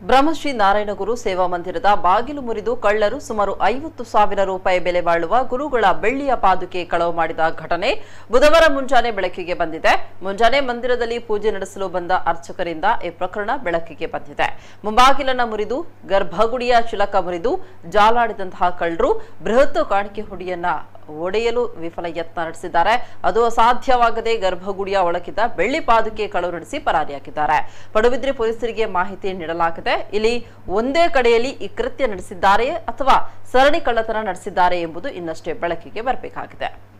ಬ್ರಹ್ಮಶ್ರೀ ನಾರಾಯಣಗುರು ಸೇವಾ ಮಂದಿರದ ಬಾಗಿಲು ಮುರಿದು ಕಳ್ಳರು ಸುಮಾರು ಐವತ್ತು ಸಾವಿರ ರೂಪಾಯಿ ಬೆಲೆ ಬಾಳುವ ಗುರುಗಳ ಬೆಳ್ಳಿಯ ಪಾದುಕೆ ಕಳವು ಮಾಡಿದ ಘಟನೆ ಬುಧವಾರ ಮುಂಜಾನೆ ಬೆಳಕಿಗೆ ಬಂದಿದೆ ಮುಂಜಾನೆ ಮಂದಿರದಲ್ಲಿ ಪೂಜೆ ನಡೆಸಲು ಬಂದ ಅರ್ಚಕರಿಂದ ಈ ಪ್ರಕರಣ ಬೆಳಕಿಗೆ ಬಂದಿದೆ ಮುಂಬಾಗಿಲನ್ನ ಮುರಿದು ಗರ್ಭಗುಡಿಯ ಚಿಲಕ ಮುರಿದು ಜಾಲಾಡಿದಂತಹ ಕಳ್ಳರು ಬೃಹತ್ ಕಾಣಿಕೆ ಹುಡಿಯನ್ನ ಒಡೆಯಲು ವಿಫಲ ಯತ್ನ ನಡೆಸಿದ್ದಾರೆ ಅದು ಅಸಾಧ್ಯವಾಗದೆ ಗರ್ಭಗುಡಿಯ ಒಳಗಿದ್ದ ಬೆಳ್ಳಿ ಪಾದುಕೆ ಕಳವು ನಡೆಸಿ ಪರಾರಿಯಾಗಿದ್ದಾರೆ ಪಡುಬಿದ್ರಿ ಪೊಲೀಸರಿಗೆ ಮಾಹಿತಿ ನೀಡಲಾಗಿದೆ ಇಲ್ಲಿ ಒಂದೇ ಕಡೆಯಲ್ಲಿ ಈ ಕೃತ್ಯ ನಡೆಸಿದ್ದಾರೆಯೇ ಅಥವಾ ಸರಣಿ ಕಳ್ಳತನ ನಡೆಸಿದ್ದಾರೆ ಎಂಬುದು ಇನ್ನಷ್ಟೇ ಬೆಳಕಿಗೆ ಬರಬೇಕಾಗಿದೆ